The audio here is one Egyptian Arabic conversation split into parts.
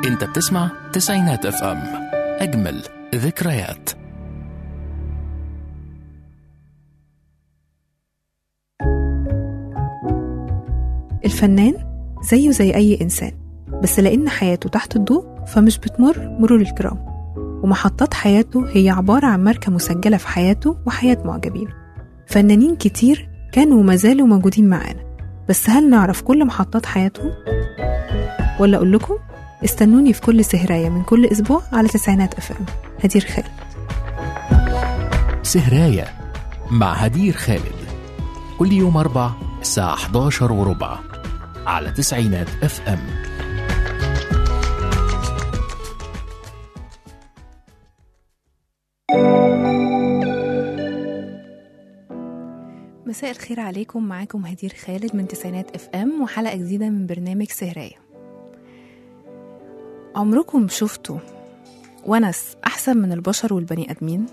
انت بتسمع تسعينات اف ام اجمل ذكريات الفنان زيه زي أي إنسان بس لأن حياته تحت الضوء فمش بتمر مرور الكرام ومحطات حياته هي عبارة عن ماركة مسجلة في حياته وحياة معجبين فنانين كتير كانوا وما زالوا موجودين معانا بس هل نعرف كل محطات حياتهم؟ ولا أقول لكم استنوني في كل سهراية من كل أسبوع على تسعينات أف أم هدير خالد سهراية مع هدير خالد كل يوم أربع الساعة 11 وربع على تسعينات اف ام مساء الخير عليكم معاكم هدير خالد من تسعينات اف ام وحلقة جديدة من برنامج سهراية عمركم شفتوا ونس أحسن من البشر والبني آدمين؟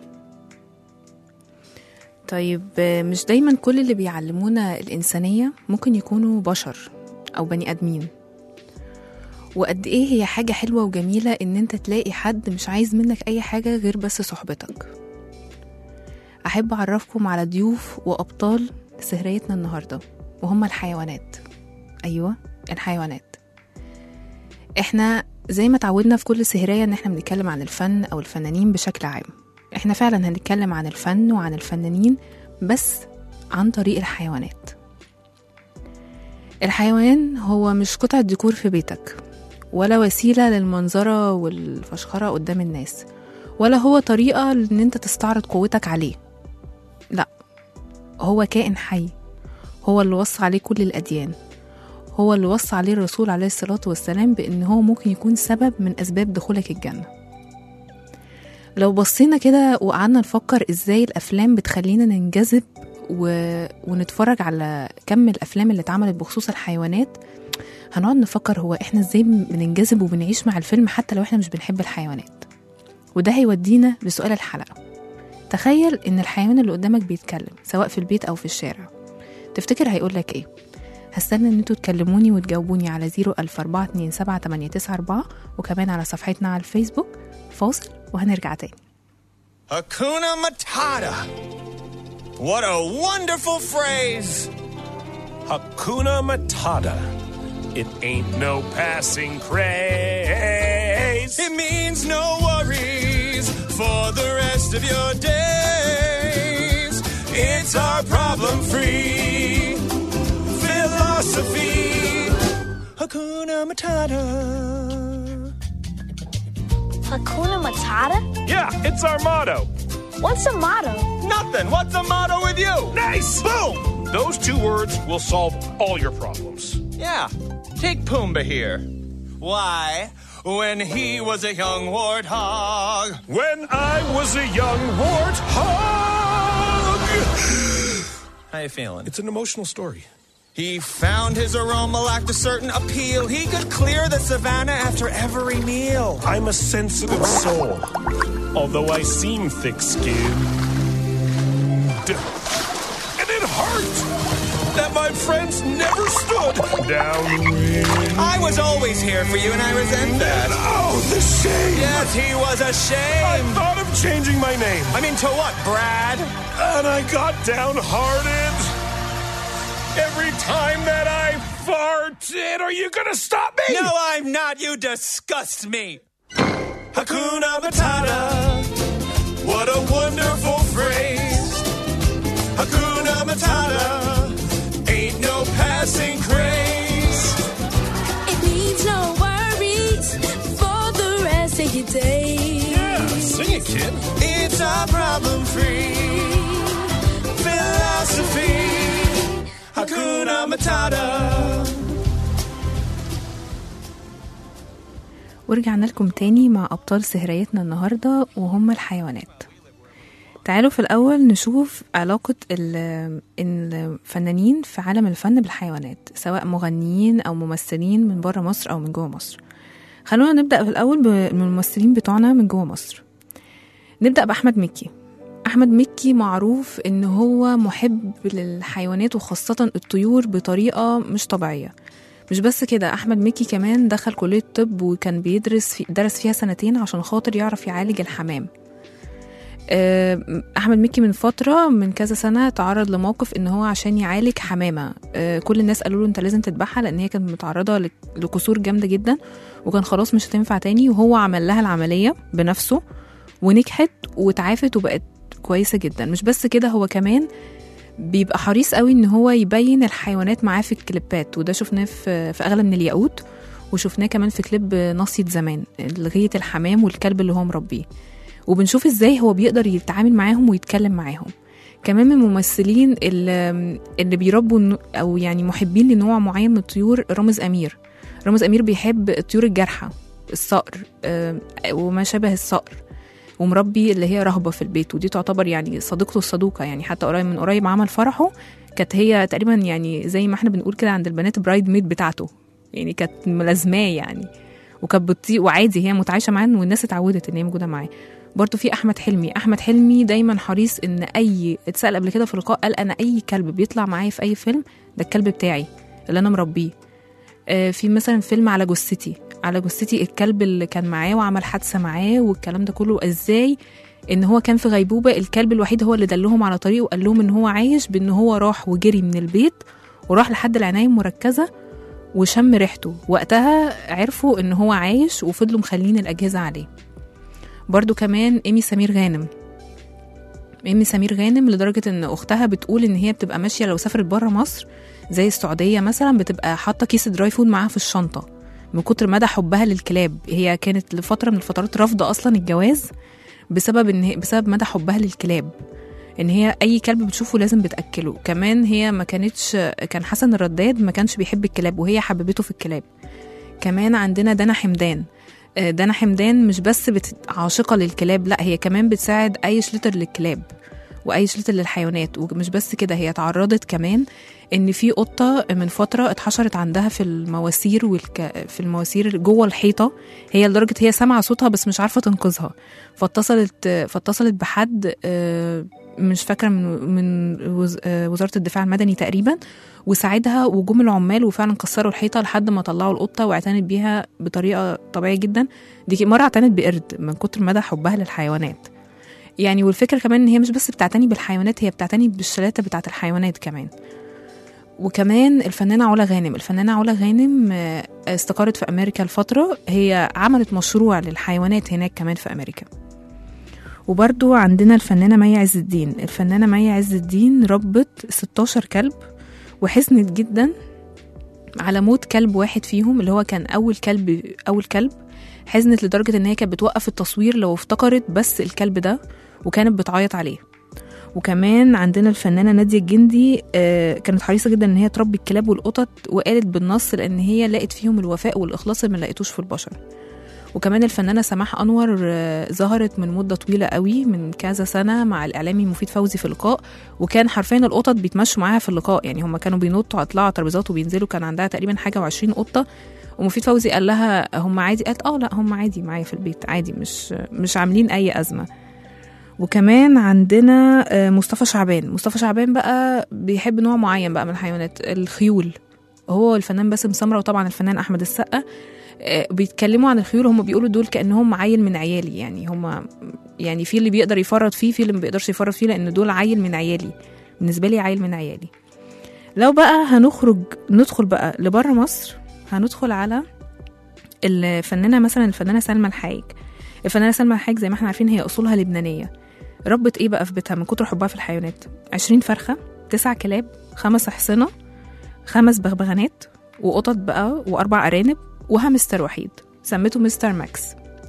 طيب مش دايما كل اللي بيعلمونا الإنسانية ممكن يكونوا بشر أو بني آدمين وقد إيه هي حاجة حلوة وجميلة إن أنت تلاقي حد مش عايز منك أي حاجة غير بس صحبتك أحب أعرفكم على ضيوف وأبطال سهريتنا النهاردة وهم الحيوانات أيوة الحيوانات إحنا زي ما تعودنا في كل سهرية إن إحنا بنتكلم عن الفن أو الفنانين بشكل عام إحنا فعلا هنتكلم عن الفن وعن الفنانين بس عن طريق الحيوانات الحيوان هو مش قطعة ديكور في بيتك ولا وسيلة للمنظرة والفشخرة قدام الناس ولا هو طريقة إن أنت تستعرض قوتك عليه لا هو كائن حي هو اللي وصى عليه كل الأديان هو اللي وصى عليه الرسول عليه الصلاة والسلام بأن هو ممكن يكون سبب من أسباب دخولك الجنة لو بصينا كده وقعدنا نفكر إزاي الأفلام بتخلينا ننجذب و... ونتفرج على كم الأفلام اللي اتعملت بخصوص الحيوانات هنقعد نفكر هو إحنا إزاي بننجذب وبنعيش مع الفيلم حتى لو إحنا مش بنحب الحيوانات وده هيودينا لسؤال الحلقة تخيل إن الحيوان اللي قدامك بيتكلم سواء في البيت أو في الشارع تفتكر هيقولك إيه؟ هستنى ان انتوا تكلموني وتجاوبوني على 014278994 وكمان على صفحتنا على الفيسبوك فاصل وهنرجع تاني Hakuna Matata. What a wonderful phrase. Hakuna Matata. It ain't no passing craze. It means no worries for the rest of your days. It's our problem free philosophy. Hakuna Matata. Hakuna Matata? Yeah, it's our motto. What's a motto? Nothing. What's the motto with you? Nice! Boom! Those two words will solve all your problems. Yeah. Take Pumbaa here. Why? When he was a young warthog. When I was a young warthog! How you feeling? It's an emotional story. He found his aroma lacked a certain appeal. He could clear the savannah after every meal. I'm a sensitive soul, although I seem thick skinned. And it hurt that my friends never stood downwind. I was always here for you, and I resent that. Oh, the shame! Yes, he was I ashamed. thought of changing my name, I mean, to what, Brad? and I got downhearted. Every time that I farted, are you gonna stop me? No, I'm not. You disgust me. Hakuna Matata. What a wonderful phrase. Hakuna Matata. Ain't no passing craze. It means no worries for the rest of your day. Yeah, sing it, kid. It's our problem free philosophy. Hakuna Matata. ورجعنا لكم تاني مع أبطال سهريتنا النهاردة وهم الحيوانات تعالوا في الأول نشوف علاقة ال- الفنانين في عالم الفن بالحيوانات سواء مغنيين أو ممثلين من بره مصر أو من جوه مصر خلونا نبدأ في الأول بالممثلين بتوعنا من جوه مصر نبدأ بأحمد مكي أحمد مكي معروف إن هو محب للحيوانات وخاصة الطيور بطريقة مش طبيعية مش بس كده احمد مكي كمان دخل كليه طب وكان بيدرس في درس فيها سنتين عشان خاطر يعرف يعالج الحمام آه، احمد مكي من فتره من كذا سنه تعرض لموقف ان هو عشان يعالج حمامه آه، كل الناس قالوا له انت لازم تذبحها لان هي كانت متعرضه لك- لكسور جامده جدا وكان خلاص مش هتنفع تاني وهو عمل لها العمليه بنفسه ونجحت وتعافت وبقت كويسه جدا مش بس كده هو كمان بيبقى حريص قوي ان هو يبين الحيوانات معاه في الكليبات وده شفناه في في اغلى من الياقوت وشفناه كمان في كليب ناصية زمان لغاية الحمام والكلب اللي هو مربيه وبنشوف ازاي هو بيقدر يتعامل معاهم ويتكلم معاهم كمان من الممثلين اللي, اللي بيربوا النوع- او يعني محبين لنوع معين من الطيور رامز امير رامز امير بيحب الطيور الجارحه الصقر آه، وما شابه الصقر ومربي اللي هي رهبه في البيت ودي تعتبر يعني صديقته الصدوقه يعني حتى قريب من قريب عمل فرحه كانت هي تقريبا يعني زي ما احنا بنقول كده عند البنات برايد ميد بتاعته يعني كانت ملازماه يعني وكانت بتطيق وعادي هي متعايشه معاه والناس اتعودت ان هي موجوده معاه برضه في احمد حلمي احمد حلمي دايما حريص ان اي اتسال قبل كده في لقاء قال انا اي كلب بيطلع معايا في اي فيلم ده الكلب بتاعي اللي انا مربيه آه، في مثلا فيلم على جثتي على جثتي الكلب اللي كان معاه وعمل حادثه معاه والكلام ده كله ازاي ان هو كان في غيبوبه الكلب الوحيد هو اللي دلهم على طريقه وقال لهم ان هو عايش بان هو راح وجري من البيت وراح لحد العنايه المركزه وشم ريحته وقتها عرفوا ان هو عايش وفضلوا مخلين الاجهزه عليه برضو كمان ايمي سمير غانم ايمي سمير غانم لدرجه ان اختها بتقول ان هي بتبقى ماشيه لو سافرت بره مصر زي السعوديه مثلا بتبقى حاطه كيس دراي فود معاها في الشنطه من كتر مدى حبها للكلاب هي كانت لفتره من الفترات رافضه اصلا الجواز بسبب ان هي بسبب مدى حبها للكلاب ان هي اي كلب بتشوفه لازم بتاكله كمان هي ما كانتش كان حسن الرداد ما كانش بيحب الكلاب وهي حببته في الكلاب كمان عندنا دنا حمدان آه، دنا حمدان مش بس بت... عاشقه للكلاب لا هي كمان بتساعد اي شلتر للكلاب واي شلتر للحيوانات ومش بس كده هي تعرضت كمان ان في قطه من فتره اتحشرت عندها في المواسير والك... في المواسير جوه الحيطه هي لدرجه هي سامعه صوتها بس مش عارفه تنقذها فاتصلت فاتصلت بحد آه، مش فاكره من من وز- آه، وزاره الدفاع المدني تقريبا وساعدها وجم العمال وفعلا كسروا الحيطه لحد ما طلعوا القطه واعتنت بيها بطريقه طبيعيه جدا دي مره اعتنت بقرد من كتر مدى حبها للحيوانات يعني والفكره كمان ان هي مش بس بتعتني بالحيوانات هي بتعتني بالشلاته بتاعه الحيوانات كمان وكمان الفنانة علا غانم الفنانة علا غانم آه، استقرت في أمريكا لفترة هي عملت مشروع للحيوانات هناك كمان في أمريكا وبرضو عندنا الفنانة مي عز الدين الفنانة مي عز الدين ربت 16 كلب وحزنت جدا على موت كلب واحد فيهم اللي هو كان أول كلب أول كلب حزنت لدرجة إن هي كانت بتوقف التصوير لو افتكرت بس الكلب ده وكانت بتعيط عليه وكمان عندنا الفنانة نادية الجندي آه، كانت حريصة جدا إن هي تربي الكلاب والقطط وقالت بالنص لأن هي لقت فيهم الوفاء والإخلاص اللي ما لقيتوش في البشر وكمان الفنانة سماح أنور آه، ظهرت من مدة طويلة قوي من كذا سنة مع الإعلامي مفيد فوزي في لقاء وكان حرفيا القطط بيتمشوا معاها في اللقاء يعني هم كانوا بينطوا يطلعوا على ترابيزات وبينزلوا كان عندها تقريبا حاجة وعشرين قطة ومفيد فوزي قال لها هم عادي قالت اه لا هم عادي معايا في البيت عادي مش مش عاملين أي أزمة وكمان عندنا آه، مصطفى شعبان مصطفى شعبان بقى بيحب نوع معين بقى من الحيوانات الخيول هو الفنان باسم سمرة وطبعا الفنان أحمد السقا آه، بيتكلموا عن الخيول هم بيقولوا دول كأنهم عيل من عيالي يعني هم يعني في اللي بيقدر يفرط فيه في اللي ما بيقدرش يفرط فيه لأن دول عيل من عيالي بالنسبة لي عيل من عيالي لو بقى هنخرج ندخل بقى لبره مصر هندخل على الفنانة مثلا الفنانة سلمى الحايج الفنانة سلمى الحايج زي ما احنا عارفين هي أصولها لبنانية ربت ايه بقى في بيتها من كتر حبها في الحيوانات عشرين فرخة تسع كلاب خمس أحصنة خمس بغبغانات وقطط بقى وأربع أرانب وهامستر وحيد سمته مستر ماكس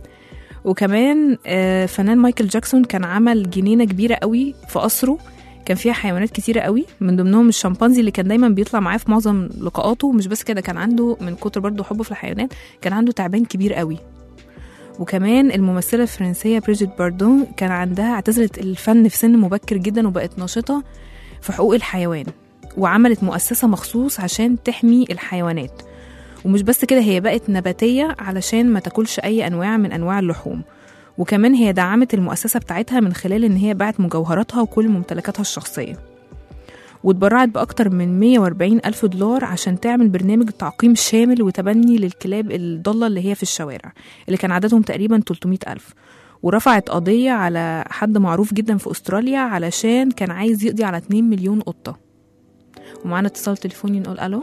وكمان آه، فنان مايكل جاكسون كان عمل جنينة كبيرة قوي في قصره كان فيها حيوانات كتيرة قوي من ضمنهم الشمبانزي اللي كان دايما بيطلع معاه في معظم لقاءاته مش بس كده كان عنده من كتر برضه حبه في الحيوانات كان عنده تعبان كبير قوي وكمان الممثلة الفرنسية بريجيت باردون كان عندها اعتزلت الفن في سن مبكر جدا وبقت ناشطة في حقوق الحيوان وعملت مؤسسة مخصوص عشان تحمي الحيوانات ومش بس كده هي بقت نباتية علشان ما تاكلش أي أنواع من أنواع اللحوم وكمان هي دعمت المؤسسة بتاعتها من خلال إن هي باعت مجوهراتها وكل ممتلكاتها الشخصية واتبرعت بأكتر من 140 ألف دولار عشان تعمل برنامج تعقيم شامل وتبني للكلاب الضالة اللي هي في الشوارع اللي كان عددهم تقريبا 300 ألف ورفعت قضية على حد معروف جدا في أستراليا علشان كان عايز يقضي على 2 مليون قطة ومعانا اتصال تليفوني نقول ألو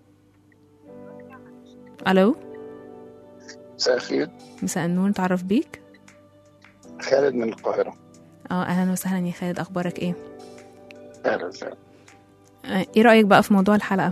ألو مساء الخير مساء النور نتعرف بيك خالد من القاهرة اه اهلا وسهلا يا خالد اخبارك ايه أهلا وسهلا آه، ايه رايك بقى في موضوع الحلقه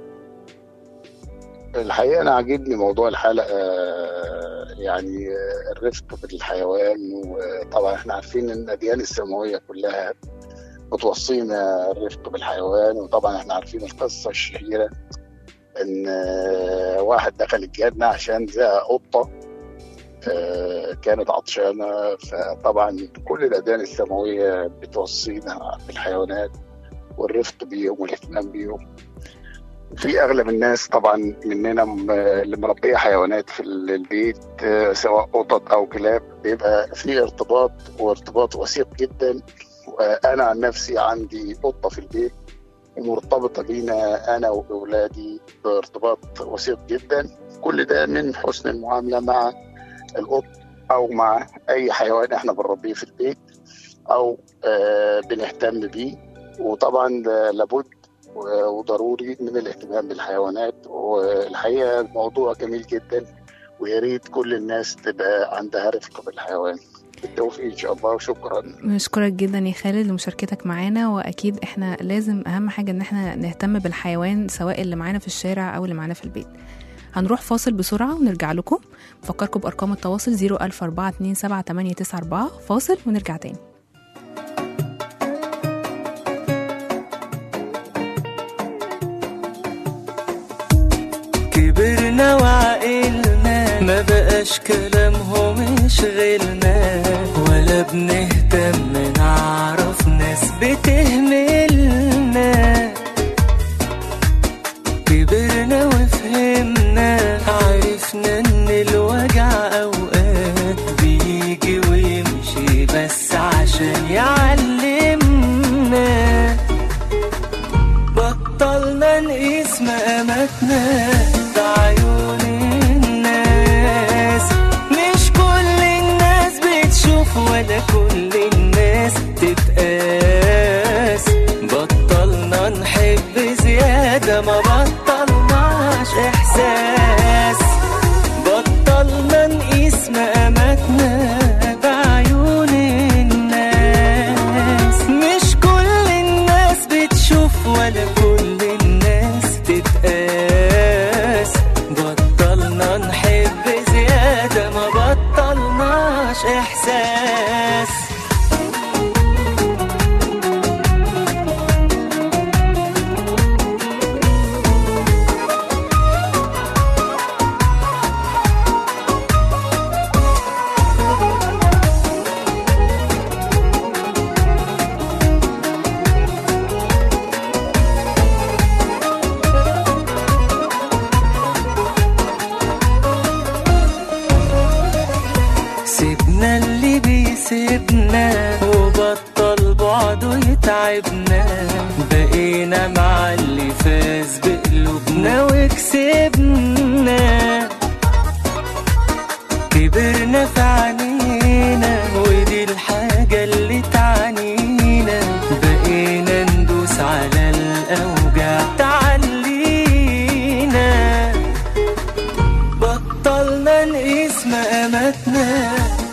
الحقيقة أنا عاجبني موضوع الحلقة آه، يعني آه، الرفق بالحيوان وطبعا احنا عارفين إن الأديان السماوية كلها بتوصينا الرفق بالحيوان وطبعا احنا عارفين القصة الشهيرة إن آه، واحد دخل الجنة عشان زهق قطة آه، كانت عطشانة فطبعا كل الأديان السماوية بتوصينا بالحيوانات والرفق بيهم والاهتمام بيهم في اغلب الناس طبعا مننا م- اللي مربيه حيوانات في ال- البيت آه، سواء قطط او كلاب بيبقى في ارتباط وارتباط وثيق جدا وانا عن نفسي عندي قطه في البيت ومرتبطه بينا انا واولادي بارتباط وثيق جدا كل ده من حسن المعامله مع القط او مع اي حيوان احنا بنربيه في البيت او آه، بنهتم بيه وطبعا ده لابد و- وضروري من الاهتمام بالحيوانات والحقيقه الموضوع جميل جدا ويا ريت كل الناس تبقى عندها رفق بالحيوان بالتوفيق ان شاء الله وشكرا بشكرك جدا يا خالد لمشاركتك معانا واكيد احنا لازم اهم حاجه ان احنا نهتم بالحيوان سواء اللي معانا في الشارع او اللي معانا في البيت هنروح فاصل بسرعة ونرجع لكم نفكركم بأرقام التواصل 004278994 فاصل ونرجع تاني كبرنا وعقلنا ما بقاش كلامهم يشغلنا ولا بنهتم نعرف ناس بتهملنا كبرنا وفهمنا عرفنا ان الوجع اوقات بيجي ويمشي بس عشان يعلمنا بطلنا نقيس مقاماتنا بعيون الناس مش كل الناس بتشوف ولا كل الناس تتقاس بطلنا نحب زيادة ما بطلناش إحساس بطلنا نقيس مقاماتنا بعيون الناس مش كل الناس بتشوف ولا كل الناس تتقاس بطلنا نحب زيادة ما بطلناش إحساس سيبنا اللي بيسيبنا وبطل بعده يتعبنا بقينا مع اللي فاز بقلوبنا وكسبنا كبرنا في عينينا ودي الحاجة اللي تعنينا بقينا ندوس على الأوجع تعلينا بطلنا نقيس مقاماتنا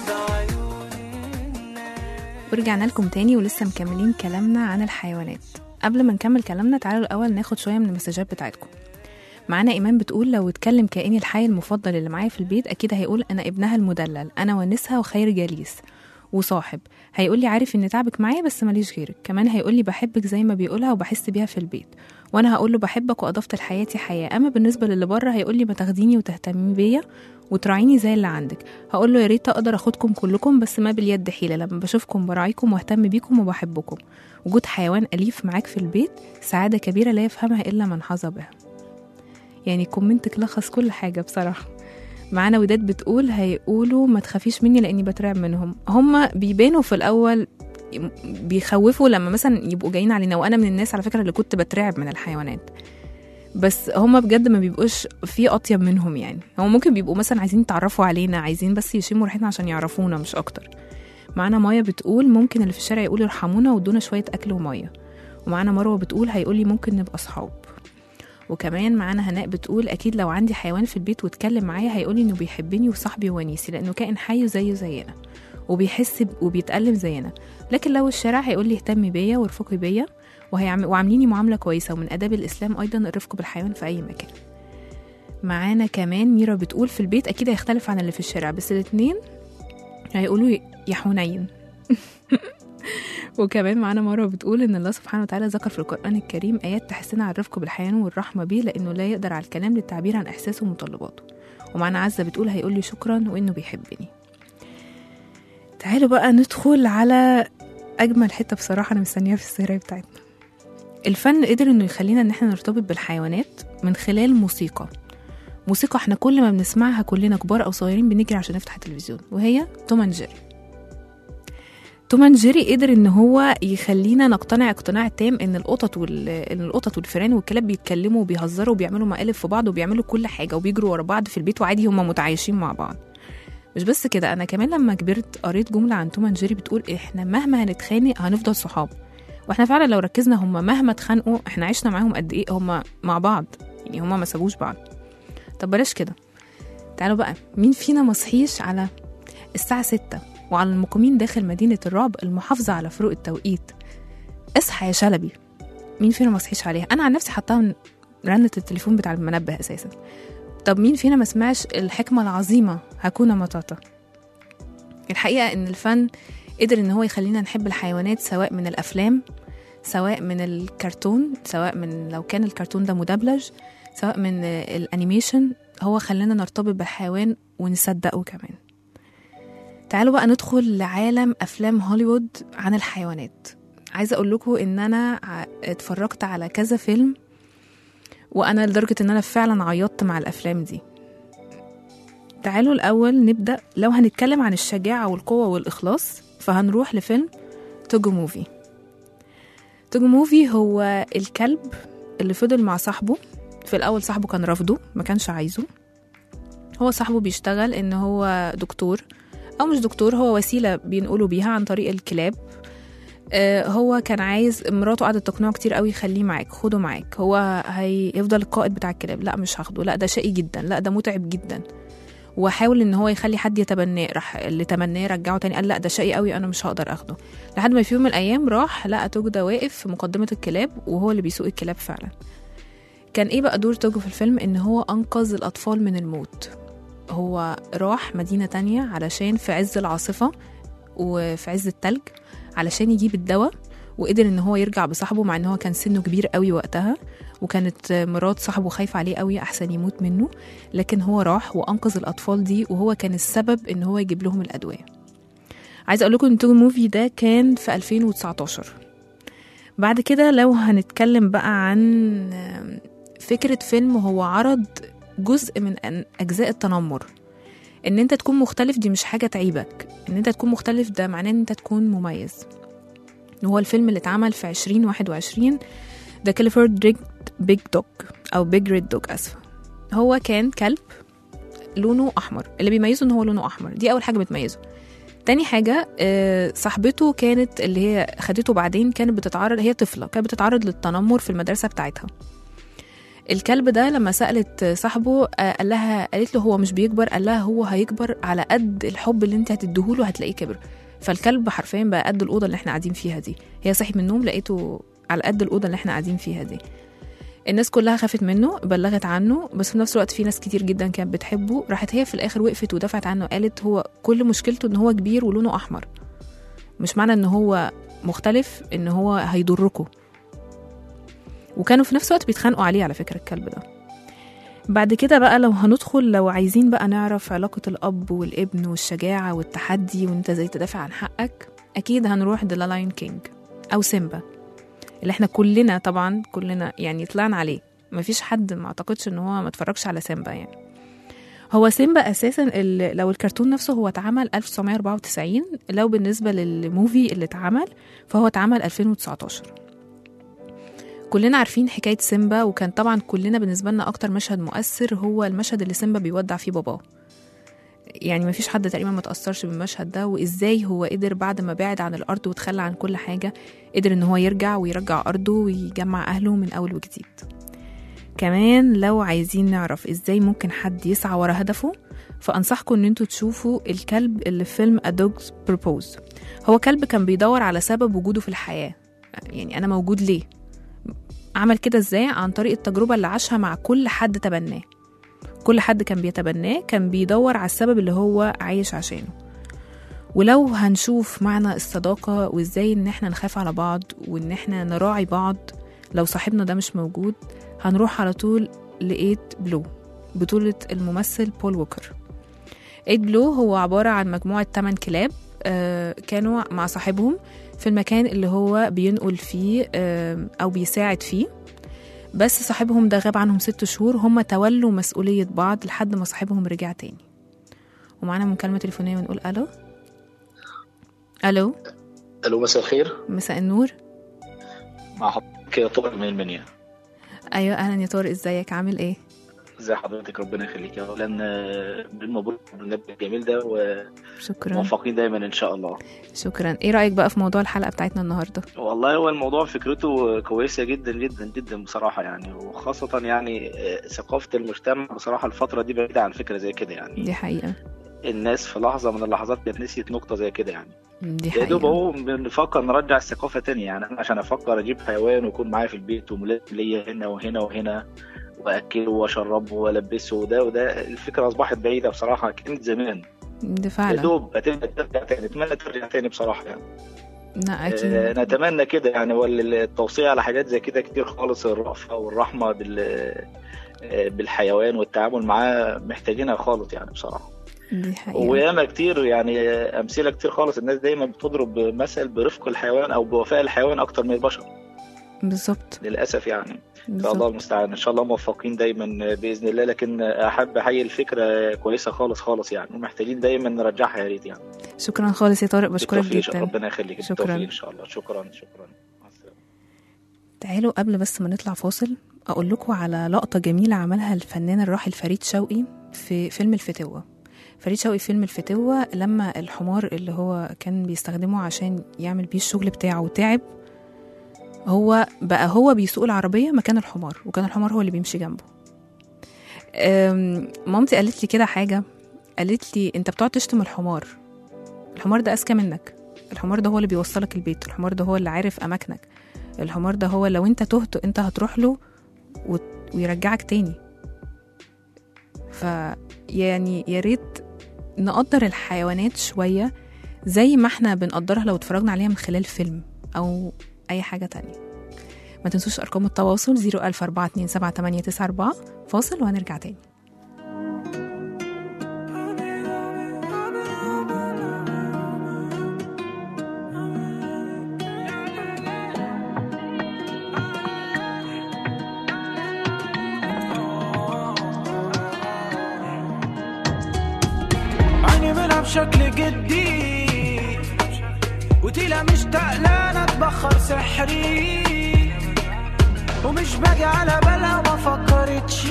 ورجعنا لكم تاني ولسه مكملين كلامنا عن الحيوانات قبل ما نكمل كلامنا تعالوا الأول ناخد شوية من المسجات بتاعتكم معانا إيمان بتقول لو اتكلم كائني الحي المفضل اللي معايا في البيت أكيد هيقول أنا ابنها المدلل أنا ونسها وخير جليس وصاحب هيقول لي عارف ان تعبك معايا بس ماليش غيرك كمان هيقول لي بحبك زي ما بيقولها وبحس بيها في البيت وانا هقول له بحبك واضفت لحياتي حياه اما بالنسبه للي بره هيقول لي ما تاخديني وتهتمي بيا وتراعيني زي اللي عندك هقول له يا ريت اقدر اخدكم كلكم بس ما باليد حيله لما بشوفكم براعيكم واهتم بيكم وبحبكم وجود حيوان اليف معاك في البيت سعاده كبيره لا يفهمها الا من حظى بها يعني كومنتك لخص كل حاجه بصراحه معانا وداد بتقول هيقولوا ما تخافيش مني لاني بترعب منهم هما بيبانوا في الاول بيخوفوا لما مثلا يبقوا جايين علينا وانا من الناس على فكره اللي كنت بترعب من الحيوانات بس هما بجد ما بيبقوش في اطيب منهم يعني هو ممكن بيبقوا مثلا عايزين يتعرفوا علينا عايزين بس يشموا ريحتنا عشان يعرفونا مش اكتر معانا مايا بتقول ممكن اللي في الشارع يقولوا ارحمونا وادونا شويه اكل وميه ومعانا مروه بتقول هيقولي ممكن نبقى اصحاب وكمان معانا هناء بتقول اكيد لو عندي حيوان في البيت واتكلم معايا هيقولي انه بيحبني وصاحبي وونيسي لانه كائن حي زيه زينا وبيحس ب- وبيتألم زينا لكن لو الشارع هيقول لي اهتمي بيا وارفقي بيا وهيعم... وعامليني معامله كويسه ومن اداب الاسلام ايضا الرفق بالحيوان في اي مكان معانا كمان ميرا بتقول في البيت اكيد هيختلف عن اللي في الشارع بس الاتنين هيقولوا يا حنين وكمان معانا مرة بتقول إن الله سبحانه وتعالى ذكر في القرآن الكريم آيات تحسنا على الرفق بالحيوان والرحمة بيه لأنه لا يقدر على الكلام للتعبير عن إحساسه ومتطلباته ومعانا عزة بتقول هيقول لي شكرا وإنه بيحبني تعالوا بقى ندخل على أجمل حتة بصراحة أنا مستنياها في السهرية بتاعتنا الفن قدر إنه يخلينا إن إحنا نرتبط بالحيوانات من خلال موسيقى موسيقى احنا كل ما بنسمعها كلنا كبار أو صغيرين بنجري عشان نفتح التلفزيون وهي توم أند جيري توم أند جيري قدر ان هو يخلينا نقتنع اقتناع تام ان القطط وال... ان القطط والفئران والكلاب بيتكلموا وبيهزروا وبيعملوا مقالب في بعض وبيعملوا كل حاجه وبيجروا ورا بعض في البيت وعادي هم متعايشين مع بعض مش بس كده انا كمان لما كبرت قريت جمله عن توم أند جيري بتقول احنا مهما هنتخانق هنفضل صحاب واحنا فعلا لو ركزنا هم مهما اتخانقوا احنا عشنا معاهم قد ايه هم مع بعض يعني هم ما سابوش بعض طب بلاش كده تعالوا بقى مين فينا مصحيش على الساعة ستة وعلى المقيمين داخل مدينة الرعب المحافظة على فروق التوقيت اصحى يا شلبي مين فينا مصحيش عليها أنا عن نفسي حطها من رنة التليفون بتاع المنبه أساسا طب مين فينا ما سمعش الحكمة العظيمة هكونا مطاطا الحقيقة إن الفن قدر إن هو يخلينا نحب الحيوانات سواء من الأفلام سواء من الكرتون سواء من لو كان الكرتون ده مدبلج سواء من الانيميشن هو خلانا نرتبط بالحيوان ونصدقه كمان تعالوا بقى ندخل لعالم افلام هوليوود عن الحيوانات عايزه اقول لكم ان انا ع- اتفرجت على كذا فيلم وانا لدرجه ان انا فعلا عيطت مع الافلام دي تعالوا الاول نبدا لو هنتكلم عن الشجاعه والقوه والاخلاص فهنروح لفيلم توجو موفي توجو موفي هو الكلب اللي فضل مع صاحبه في الاول صاحبه كان رافضه ما كانش عايزه هو صاحبه بيشتغل ان هو دكتور او مش دكتور هو وسيله بينقلوا بيها عن طريق الكلاب آه، هو كان عايز مراته قعدت تقنعه كتير قوي خليه معاك خده معاك هو هيفضل القائد بتاع الكلاب لا مش هاخده لا ده شقي جدا لا ده متعب جدا وحاول ان هو يخلي حد يتبناه راح اللي تمناه رجعه تاني قال لا ده شقي قوي انا مش هقدر اخده لحد ما في يوم من الايام راح لقى توج ده واقف في مقدمه الكلاب وهو اللي بيسوق الكلاب فعلا كان ايه بقى دور توجو في الفيلم ان هو انقذ الاطفال من الموت هو راح مدينة تانية علشان في عز العاصفة وفي عز التلج علشان يجيب الدواء وقدر ان هو يرجع بصاحبه مع ان هو كان سنه كبير قوي وقتها وكانت مرات صاحبه خايفة عليه قوي احسن يموت منه لكن هو راح وانقذ الاطفال دي وهو كان السبب ان هو يجيب لهم الادوية عايزه اقول لكم ان توجو موفي ده كان في 2019 بعد كده لو هنتكلم بقى عن فكرة فيلم هو عرض جزء من أن- أجزاء التنمر إن أنت تكون مختلف دي مش حاجة تعيبك إن أنت تكون مختلف ده معناه إن أنت تكون مميز وهو الفيلم اللي اتعمل في 2021 The Clifford Big Dog أو Big Red Dog أسفة هو كان كلب لونه أحمر اللي بيميزه إن هو لونه أحمر دي أول حاجة بتميزه تاني حاجة آه، صاحبته كانت اللي هي خدته بعدين كانت بتتعرض هي طفلة كانت بتتعرض للتنمر في المدرسة بتاعتها الكلب ده لما سألت صاحبه آه، قال لها قالت له هو مش بيكبر قال لها هو هيكبر على قد الحب اللي انت هتديهوله هتلاقيه كبر فالكلب حرفيا بقى قد الأوضة اللي احنا قاعدين فيها دي هي صحيت من النوم لقيته على قد الأوضة اللي احنا قاعدين فيها دي الناس كلها خافت منه بلغت عنه بس في نفس الوقت في ناس كتير جدا كانت بتحبه راحت هي في الآخر وقفت ودافعت عنه قالت هو كل مشكلته ان هو كبير ولونه أحمر مش معنى ان هو مختلف ان هو هيضركم وكانوا في نفس الوقت بيتخانقوا عليه على فكرة الكلب ده بعد كده بقى لو هندخل لو عايزين بقى نعرف علاقة الأب والابن والشجاعة والتحدي وانت ازاي تدافع عن حقك أكيد هنروح ذا لاين كينج أو سيمبا اللي احنا كلنا طبعا كلنا يعني طلعنا عليه مفيش حد ما اعتقدش ان هو ما اتفرجش على سيمبا يعني هو سيمبا اساسا ال- لو الكرتون نفسه هو اتعمل 1994 لو بالنسبه للموفي اللي اتعمل فهو اتعمل 2019 كلنا عارفين حكايه سيمبا وكان طبعا كلنا بالنسبه لنا اكتر مشهد مؤثر هو المشهد اللي سيمبا بيودع فيه باباه يعني مفيش حد تقريبا ما تأثرش بالمشهد ده وازاي هو قدر بعد ما بعد عن الارض وتخلى عن كل حاجه قدر ان هو يرجع ويرجع ارضه ويجمع اهله من اول وجديد كمان لو عايزين نعرف ازاي ممكن حد يسعى ورا هدفه فانصحكم ان انتوا تشوفوا الكلب اللي في فيلم A Dog's Purpose هو كلب كان بيدور على سبب وجوده في الحياه يعني انا موجود ليه عمل كده ازاي عن طريق التجربه اللي عاشها مع كل حد تبناه كل حد كان بيتبناه كان بيدور على السبب اللي هو عايش عشانه ولو هنشوف معنى الصداقة وازاي ان احنا نخاف على بعض وان احنا نراعي بعض لو صاحبنا ده مش موجود هنروح على طول لإيت بلو بطولة الممثل بول ووكر إيت بلو هو عبارة عن مجموعة 8 كلاب آه، كانوا مع صاحبهم في المكان اللي هو بينقل فيه آه، أو بيساعد فيه بس صاحبهم ده غاب عنهم ست شهور هم تولوا مسؤولية بعض لحد ما صاحبهم رجع تاني ومعانا مكالمة تليفونية ونقول ألو ألو الو مساء الخير مساء النور مع حضرتك طارق من المنيا أيوة أهلا يا طارق ازيك عامل ايه ازي حضرتك ربنا يخليك اولا آه، مبروك بالنبي الجميل ده شكرا وموفقين دايما ان شاء الله شكرا ايه رأيك بقى في موضوع الحلقة بتاعتنا النهاردة والله هو الموضوع فكرته كويسه جدا جدا جدا بصراحه يعني وخاصه يعني آه، ثقافه المجتمع بصراحه الفتره دي بعيده عن فكره زي كده يعني دي حقيقة الناس في لحظه من اللحظات كانت نسيت نقطه زي كده يعني دي يا دوب حقيقة اهو بنفكر نرجع الثقافه تاني يعني انا عشان افكر اجيب حيوان ويكون معايا في البيت وملازم ليا هنا وهنا وهنا واكله واشربه والبسه وده وده الفكره اصبحت بعيده بصراحه كانت زمان دي يا فعلا دوب هتبدا ترجع تاني اتمنى ترجع تاني بصراحه يعني لا آه، أكيد نتمنى كده يعني والتوصية على حاجات زي كده كتير خالص الرأفة والرحمة بال آه، بالحيوان والتعامل معاه محتاجينها خالص يعني بصراحة دي حقيقة وياما كتير يعني آه، أمثلة كتير خالص الناس دايما بتضرب مثل برفق الحيوان أو بوفاء الحيوان أكتر من البشر بالظبط للأسف يعني فالله بالظبط المستعان إن شاء الله موفقين دايما بإذن الله لكن أحب أحيي الفكرة كويسة خالص خالص يعني ومحتاجين دايما نرجعها يا ريت يعني شكرا خالص يا طارق بشكرك بالتوفيق، جدا ربنا يخليك شكراً. بالتوفيق إن شاء الله شكرا شكرا مع السلامة. تعالوا قبل بس ما نطلع فاصل اقول لكم على لقطه جميله عملها الفنان الراحل فريد شوقي في فيلم الفتوه فريد شوقي في فيلم الفتوه لما الحمار اللي هو كان بيستخدمه عشان يعمل بيه الشغل بتاعه تعب هو بقى هو بيسوق العربيه مكان الحمار وكان الحمار هو اللي بيمشي جنبه أم، مامتي قالت لي كده حاجه قالت لي انت بتقعد تشتم الحمار الحمار ده اذكى منك الحمار ده هو اللي بيوصلك البيت الحمار ده هو اللي عارف اماكنك الحمار ده هو لو انت تهت انت هتروح له وت- ويرجعك تاني ف يعني يا ريت نقدر الحيوانات شوية زي ما احنا بنقدرها لو اتفرجنا عليها من خلال فيلم أو أي حاجة تانية ما تنسوش أرقام التواصل 004278894 فاصل وهنرجع تاني عيني منها بشكل جدي وتيلا مشتاق لا اتبخر سحري ومش باجي على بالها ما فكرتش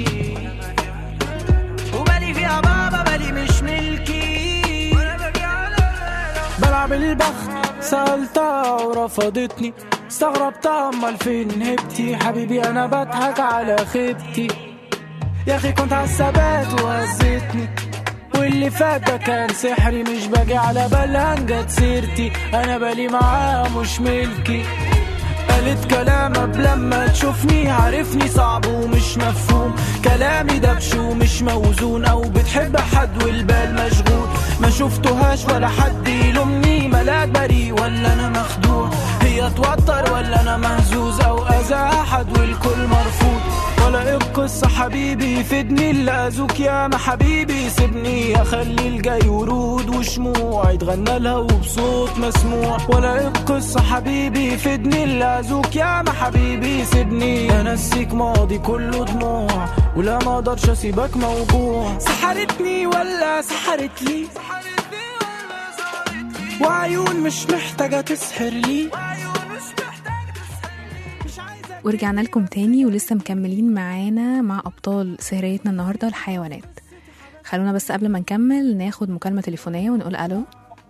وبالي فيها بابا بالي مش ملكي بلعب البخت سألتها ورفضتني استغربتها امال فين هبتي حبيبي انا بضحك على خيبتي يا اخي كنت عالثبات وهزتني واللي فات ده كان سحري مش باجي على بالها جت سيرتي انا بالي معاها مش ملكي قالت كلام قبل لما تشوفني عارفني صعب ومش مفهوم كلامي دبش ومش موزون او بتحب حد والبال مشغول ما شفتهاش ولا حد يلومني فاكرني ملاك بريء ولا انا مخدوع هي توتر ولا انا مهزوز او اذى احد والكل مرفوض ولا ايه القصة حبيبي فدني اللي اذوك يا ما حبيبي سيبني اخلي الجاي ورود وشموع يتغنى لها وبصوت مسموع ولا ايه القصة حبيبي فدني اللي اذوك يا ما حبيبي سيبني انسيك ماضي كله دموع ولا ما اقدرش اسيبك موجوع سحرتني ولا سحرت لي وعيون مش محتاجة تسحر لي ورجعنا لكم تاني ولسه مكملين معانا مع أبطال سهريتنا النهاردة الحيوانات خلونا بس قبل ما نكمل ناخد مكالمة تليفونية ونقول ألو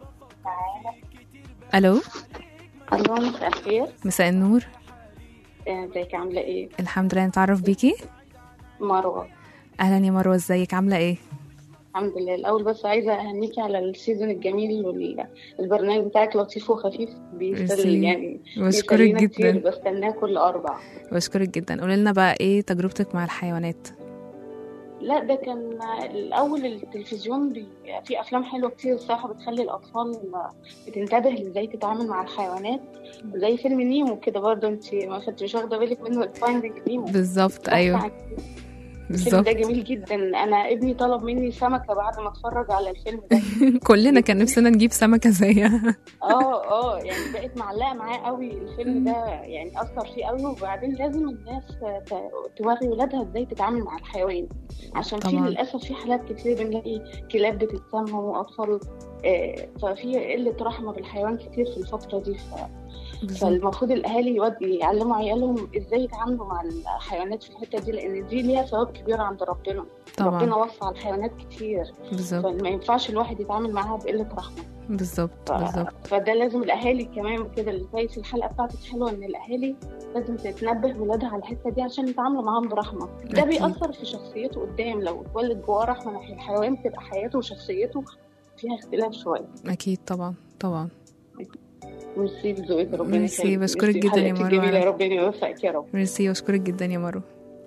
ألو الو مساء الخير مساء النور آه، ازيك عامله ايه الحمد لله نتعرف بيكي مروه أهلا يا مروة ازيك عاملة ايه الحمد لله الاول بس عايزه اهنيكي على السيزون الجميل والبرنامج بتاعك لطيف وخفيف بيسل ميرسي. يعني بشكرك بيسلينا كتير جدا بستناه كل اربع بشكرك جدا قولي لنا بقى ايه تجربتك مع الحيوانات لا ده كان الاول التلفزيون بي... في افلام حلوه كتير الصراحه بتخلي الاطفال بتنتبه ازاي تتعامل مع الحيوانات زي فيلم نيمو كده برضه انت ما كنتش واخده بالك منه الفايندنج نيمو بالظبط ايوه الفيلم بالظبط ده جميل جدا انا ابني طلب مني سمكه بعد ما اتفرج على الفيلم ده كلنا كان نفسنا نجيب سمكة زيها اه اه يعني بقت معلقه معاه قوي الفيلم ده يعني اثر فيه قوي وبعدين لازم الناس ت- توري ولادها ازاي تتعامل مع الحيوان عشان في طبعاً. للاسف في حالات كتير بنلاقي كلاب بتتسمم واطفال آه، ففي قله رحمه بالحيوان كتير في الفتره دي ف... بالظبط فالمفروض الاهالي يودي يعلموا عيالهم ازاي يتعاملوا مع الحيوانات في الحته دي لان دي ليها ثواب كبير عند ربنا ربنا طبعا وصى على الحيوانات كتير بالظبط فما ينفعش الواحد يتعامل معاها بقله رحمه بالظبط ف- بالظبط فده لازم الاهالي كمان كده اللي كويس الحلقه بتاعتك حلوه ان الاهالي لازم تتنبه ولادها على الحته دي عشان يتعاملوا معاهم برحمه ده أكيد. بيأثر في شخصيته قدام لو اتولد جواه رحمه ناحيه الحيوان بتبقى حياته وشخصيته فيها اختلاف شويه أكيد طبعا طبعا ميرسي بذوقك ربنا ميرسي، يخليك. بشكرك ميرسي جدا يا بحلقتك مروة. الجميله ربنا يوفقك يا رب ميرسي واشكرك جدا يا مارو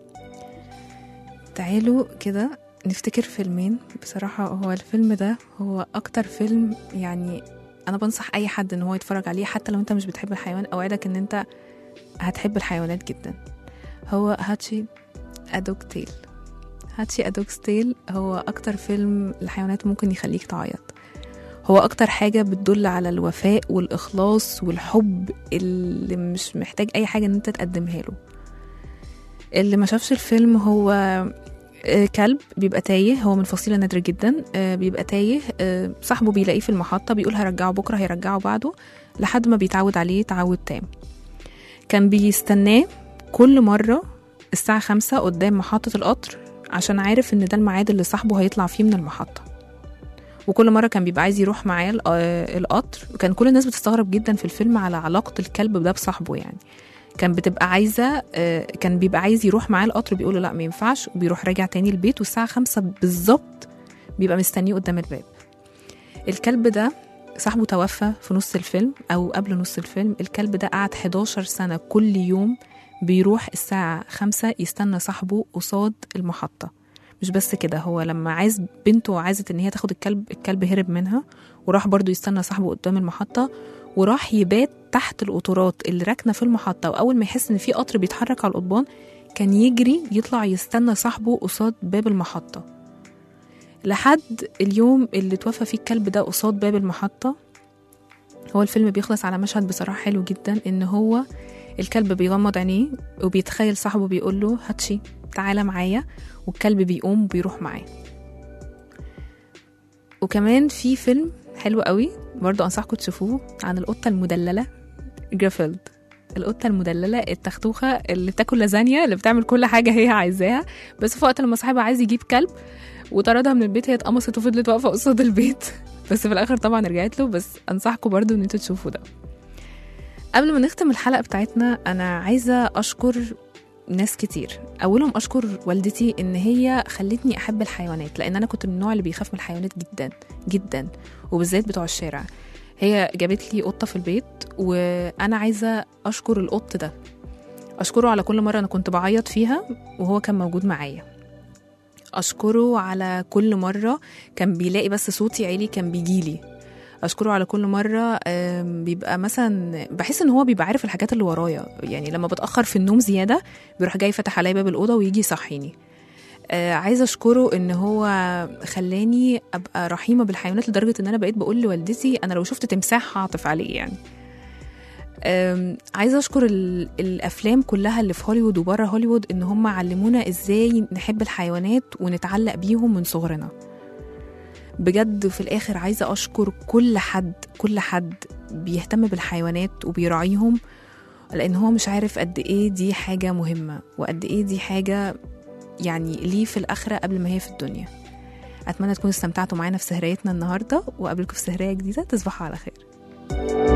تعالوا كده نفتكر فيلمين بصراحة هو الفيلم ده هو أكتر فيلم يعني أنا بنصح أي حد إن هو يتفرج عليه حتى لو أنت مش بتحب الحيوان أوعدك إن أنت هتحب الحيوانات جدا هو هاتشي أدوج تيل هاتشي أدوج تيل هو أكتر فيلم الحيوانات ممكن يخليك تعيط هو أكتر حاجة بتدل على الوفاء والإخلاص والحب اللي مش محتاج أي حاجة إن أنت تقدمها له اللي ما شافش الفيلم هو آه، كلب بيبقى تايه هو من فصيلة نادرة جدا آه، بيبقى تايه آه، صاحبه بيلاقيه في المحطة بيقول هرجعه بكرة هيرجعه بعده لحد ما بيتعود عليه تعود تام كان بيستناه كل مرة الساعة خمسة قدام محطة القطر عشان عارف ان ده الميعاد اللي صاحبه هيطلع فيه من المحطة وكل مرة كان بيبقى عايز يروح معاه ال- آه، القطر وكان كل الناس بتستغرب جدا في الفيلم على علاقة الكلب ده بصاحبه يعني كان بتبقى عايزة آه، كان بيبقى عايز يروح معاه القطر بيقول له لا ما ينفعش وبيروح راجع تاني البيت والساعة خمسة بالظبط بيبقى مستنيه قدام الباب الكلب ده صاحبه توفى في نص الفيلم أو قبل نص الفيلم الكلب ده قعد 11 سنة كل يوم بيروح الساعة خمسة يستنى صاحبه قصاد المحطة مش بس كده هو لما عايز بنته عايزت ان هي تاخد الكلب الكلب هرب منها وراح برضو يستنى صاحبه قدام المحطة وراح يبات تحت القطورات اللي راكنه في المحطه واول ما يحس ان في قطر بيتحرك على القضبان كان يجري يطلع يستنى صاحبه قصاد باب المحطه لحد اليوم اللي توفى فيه الكلب ده قصاد باب المحطه هو الفيلم بيخلص على مشهد بصراحه حلو جدا ان هو الكلب بيغمض عينيه وبيتخيل صاحبه بيقول له هاتشي تعالى معايا والكلب بيقوم وبيروح معاه وكمان في فيلم حلو قوي برضو انصحكم تشوفوه عن القطه المدلله جريفيلد القطه المدلله التختوخه اللي بتاكل لازانيا اللي بتعمل كل حاجه هي عايزاها بس في وقت لما صاحبها عايز يجيب كلب وطردها من البيت هي اتقمصت وفضلت واقفه قصاد البيت بس في الاخر طبعا رجعت له بس انصحكم برضو ان انتوا تشوفوا ده قبل ما نختم الحلقه بتاعتنا انا عايزه اشكر ناس كتير اولهم اشكر والدتي ان هي خلتني احب الحيوانات لان انا كنت من النوع اللي بيخاف من الحيوانات جدا جدا وبالذات بتوع الشارع هي جابت لي قطه في البيت وانا عايزه اشكر القط ده اشكره على كل مره انا كنت بعيط فيها وهو كان موجود معايا اشكره على كل مره كان بيلاقي بس صوتي عالي كان بيجيلي اشكره على كل مره آم، بيبقى مثلا بحس ان هو بيبقى عارف الحاجات اللي ورايا يعني لما بتاخر في النوم زياده بيروح جاي فتح عليا باب الاوضه ويجي يصحيني آه عايزه اشكره ان هو خلاني ابقى رحيمه بالحيوانات لدرجه ان انا بقيت بقول لوالدتي انا لو شفت تمساح هعطف عليه يعني أم، عايزه اشكر ال- الافلام كلها اللي في هوليوود وبره هوليوود ان هم علمونا ازاي نحب الحيوانات ونتعلق بيهم من صغرنا بجد في الاخر عايزه اشكر كل حد كل حد بيهتم بالحيوانات وبيراعيهم لان هو مش عارف قد ايه دي حاجه مهمه وقد ايه دي حاجه يعني ليه في الاخره قبل ما هي في الدنيا اتمنى تكونوا استمتعتوا معانا في سهريتنا النهارده وقابلكم في سهريه جديده تصبحوا على خير